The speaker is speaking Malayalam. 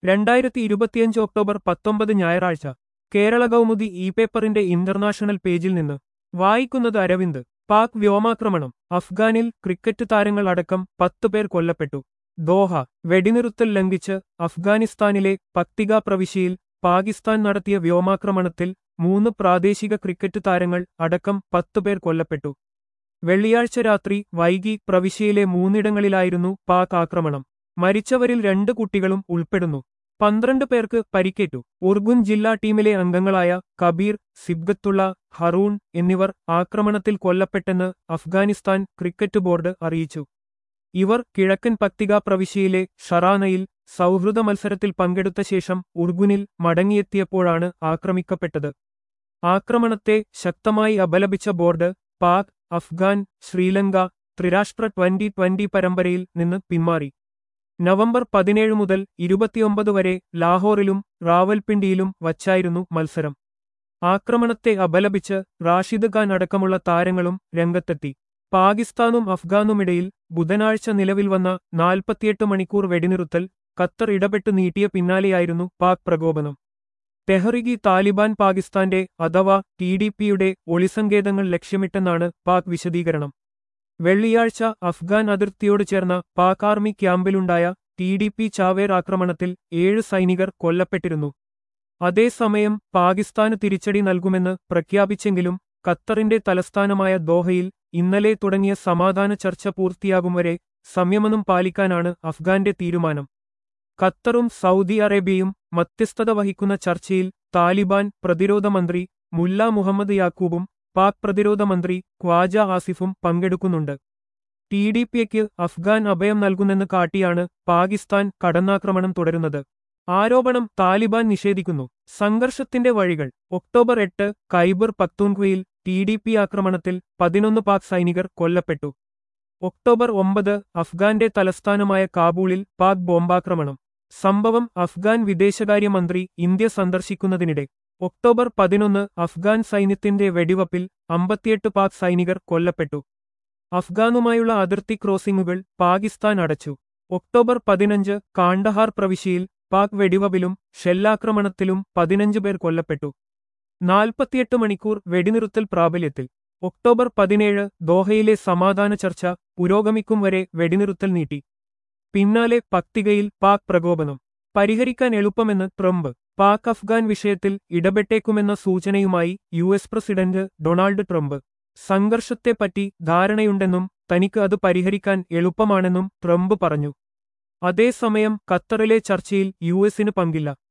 രണ്ടായിരത്തി ഇരുപത്തിയഞ്ച് ഒക്ടോബർ പത്തൊമ്പത് ഞായറാഴ്ച കേരള കൗമുദി ഇ പേപ്പറിന്റെ ഇന്റർനാഷണൽ പേജിൽ നിന്ന് വായിക്കുന്നത് അരവിന്ദ് പാക് വ്യോമാക്രമണം അഫ്ഗാനിൽ ക്രിക്കറ്റ് താരങ്ങൾ അടക്കം പത്ത് പേർ കൊല്ലപ്പെട്ടു ദോഹ വെടിനിറുത്തൽ ലംഘിച്ച് അഫ്ഗാനിസ്ഥാനിലെ പക്തിക പ്രവിശ്യയിൽ പാകിസ്ഥാൻ നടത്തിയ വ്യോമാക്രമണത്തിൽ മൂന്ന് പ്രാദേശിക ക്രിക്കറ്റ് താരങ്ങൾ അടക്കം പത്ത് പേർ കൊല്ലപ്പെട്ടു വെള്ളിയാഴ്ച രാത്രി വൈകി പ്രവിശ്യയിലെ മൂന്നിടങ്ങളിലായിരുന്നു പാക് ആക്രമണം മരിച്ചവരിൽ രണ്ട് കുട്ടികളും ഉൾപ്പെടുന്നു പന്ത്രണ്ട് പേർക്ക് പരിക്കേറ്റു ഉർഗുൻ ജില്ലാ ടീമിലെ അംഗങ്ങളായ കബീർ സിബ്ഗത്തുള്ള ഹറൂൺ എന്നിവർ ആക്രമണത്തിൽ കൊല്ലപ്പെട്ടെന്ന് അഫ്ഗാനിസ്ഥാൻ ക്രിക്കറ്റ് ബോർഡ് അറിയിച്ചു ഇവർ കിഴക്കൻ പക്തിക പ്രവിശ്യയിലെ ഷറാനയിൽ സൗഹൃദ മത്സരത്തിൽ പങ്കെടുത്ത ശേഷം ഉർഗുനിൽ മടങ്ങിയെത്തിയപ്പോഴാണ് ആക്രമിക്കപ്പെട്ടത് ആക്രമണത്തെ ശക്തമായി അപലപിച്ച ബോർഡ് പാക് അഫ്ഗാൻ ശ്രീലങ്ക ത്രിരാഷ്ട്ര ട്വന്റി ട്വന്റി പരമ്പരയിൽ നിന്ന് പിന്മാറി നവംബർ പതിനേഴ് മുതൽ ഇരുപത്തിയൊമ്പത് വരെ ലാഹോറിലും റാവൽപിണ്ടിയിലും വച്ചായിരുന്നു മത്സരം ആക്രമണത്തെ അപലപിച്ച് റാഷിദ് ഖാൻ അടക്കമുള്ള താരങ്ങളും രംഗത്തെത്തി പാകിസ്ഥാനും അഫ്ഗാനുമിടയിൽ ബുധനാഴ്ച നിലവിൽ വന്ന നാൽപ്പത്തിയെട്ട് മണിക്കൂർ വെടിനിറുത്തൽ ഖത്തർ ഇടപെട്ട് നീട്ടിയ പിന്നാലെയായിരുന്നു പാക് പ്രകോപനം തെഹ്റിഗി താലിബാൻ പാകിസ്ഥാന്റെ അഥവാ ടി ഡി പിയുടെ ഒളിസങ്കേതങ്ങൾ ലക്ഷ്യമിട്ടെന്നാണ് പാക് വിശദീകരണം വെള്ളിയാഴ്ച അഫ്ഗാൻ അതിർത്തിയോട് ചേർന്ന പാക് ആർമി ക്യാമ്പിലുണ്ടായ ടി ഡി പി ചാവേർ ആക്രമണത്തിൽ ഏഴ് സൈനികർ കൊല്ലപ്പെട്ടിരുന്നു അതേസമയം പാകിസ്ഥാന് തിരിച്ചടി നൽകുമെന്ന് പ്രഖ്യാപിച്ചെങ്കിലും ഖത്തറിന്റെ തലസ്ഥാനമായ ദോഹയിൽ ഇന്നലെ തുടങ്ങിയ സമാധാന ചർച്ച പൂർത്തിയാകും വരെ സംയമനം പാലിക്കാനാണ് അഫ്ഗാന്റെ തീരുമാനം ഖത്തറും സൗദി അറേബ്യയും മധ്യസ്ഥത വഹിക്കുന്ന ചർച്ചയിൽ താലിബാൻ പ്രതിരോധ മന്ത്രി മുല്ല മുഹമ്മദ് യാക്കൂബും പാക് പ്രതിരോധ മന്ത്രി ഖ്വാജ ആസിഫും പങ്കെടുക്കുന്നുണ്ട് ടി ഡി പിക്ക് അഫ്ഗാൻ അഭയം നൽകുന്നെന്ന് കാട്ടിയാണ് പാകിസ്ഥാൻ കടന്നാക്രമണം തുടരുന്നത് ആരോപണം താലിബാൻ നിഷേധിക്കുന്നു സംഘർഷത്തിന്റെ വഴികൾ ഒക്ടോബർ എട്ട് കൈബർ പക്തൂൺഖ്വയിൽ ടി ഡി പി ആക്രമണത്തിൽ പതിനൊന്ന് പാക് സൈനികർ കൊല്ലപ്പെട്ടു ഒക്ടോബർ ഒമ്പത് അഫ്ഗാന്റെ തലസ്ഥാനമായ കാബൂളിൽ പാക് ബോംബാക്രമണം സംഭവം അഫ്ഗാൻ വിദേശകാര്യമന്ത്രി ഇന്ത്യ സന്ദർശിക്കുന്നതിനിടെ ഒക്ടോബർ പതിനൊന്ന് അഫ്ഗാൻ സൈന്യത്തിന്റെ വെടിവപ്പിൽ അമ്പത്തിയെട്ട് പാക് സൈനികർ കൊല്ലപ്പെട്ടു അഫ്ഗാനുമായുള്ള അതിർത്തി ക്രോസിംഗുകൾ പാകിസ്ഥാൻ അടച്ചു ഒക്ടോബർ പതിനഞ്ച് കാണ്ഡഹാർ പ്രവിശ്യയിൽ പാക് വെടിവപ്പിലും ഷെല്ലാക്രമണത്തിലും പതിനഞ്ച് പേർ കൊല്ലപ്പെട്ടു നാൽപ്പത്തിയെട്ട് മണിക്കൂർ വെടിനിറുത്തൽ പ്രാബല്യത്തിൽ ഒക്ടോബർ പതിനേഴ് ദോഹയിലെ സമാധാന ചർച്ച പുരോഗമിക്കും വരെ വെടിനിറുത്തൽ നീട്ടി പിന്നാലെ പക്തികയിൽ പാക് പ്രകോപനം പരിഹരിക്കാൻ എളുപ്പമെന്ന് ട്രംപ് പാക് അഫ്ഗാൻ വിഷയത്തിൽ ഇടപെട്ടേക്കുമെന്ന സൂചനയുമായി U S president Donald Trump സംഘർഷത്തെപ്പറ്റി ധാരണയുണ്ടെന്നും തനിക്ക് അത് പരിഹരിക്കാൻ എളുപ്പമാണെന്നും ട്രംപ് പറഞ്ഞു അതേസമയം ഖത്തറിലെ ചർച്ചയിൽ യു എസിന് പങ്കില്ല